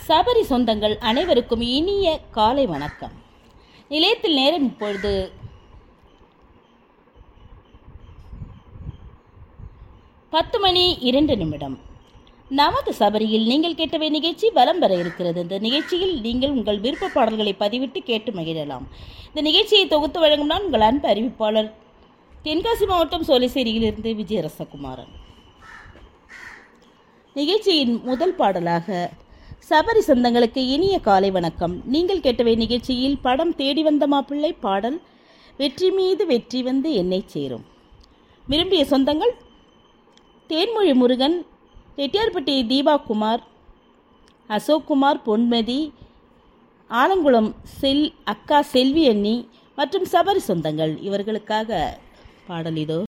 சபரி சொந்தங்கள் அனைவருக்கும் இனிய காலை வணக்கம் நிலையத்தில் நேரம் இப்பொழுது பத்து மணி இரண்டு நிமிடம் நமது சபரியில் நீங்கள் கேட்டவை நிகழ்ச்சி வலம் வர இருக்கிறது இந்த நிகழ்ச்சியில் நீங்கள் உங்கள் விருப்ப பாடல்களை பதிவிட்டு கேட்டு மகிழலாம் இந்த நிகழ்ச்சியை தொகுத்து வழங்கும் நான் உங்கள் அன்பு அறிவிப்பாளர் தென்காசி மாவட்டம் சோலைசேரியிலிருந்து விஜயரசகுமாரன் நிகழ்ச்சியின் முதல் பாடலாக சபரி சொந்தங்களுக்கு இனிய காலை வணக்கம் நீங்கள் கேட்டவை நிகழ்ச்சியில் படம் தேடி வந்த மாப்பிள்ளை பாடல் வெற்றி மீது வெற்றி வந்து என்னை சேரும் விரும்பிய சொந்தங்கள் தேன்மொழி முருகன் ரெட்டியார்பட்டி தீபா குமார் அசோக் குமார் பொன்மதி ஆலங்குளம் செல் அக்கா செல்வி அண்ணி மற்றும் சபரி சொந்தங்கள் இவர்களுக்காக பாடல் இதோ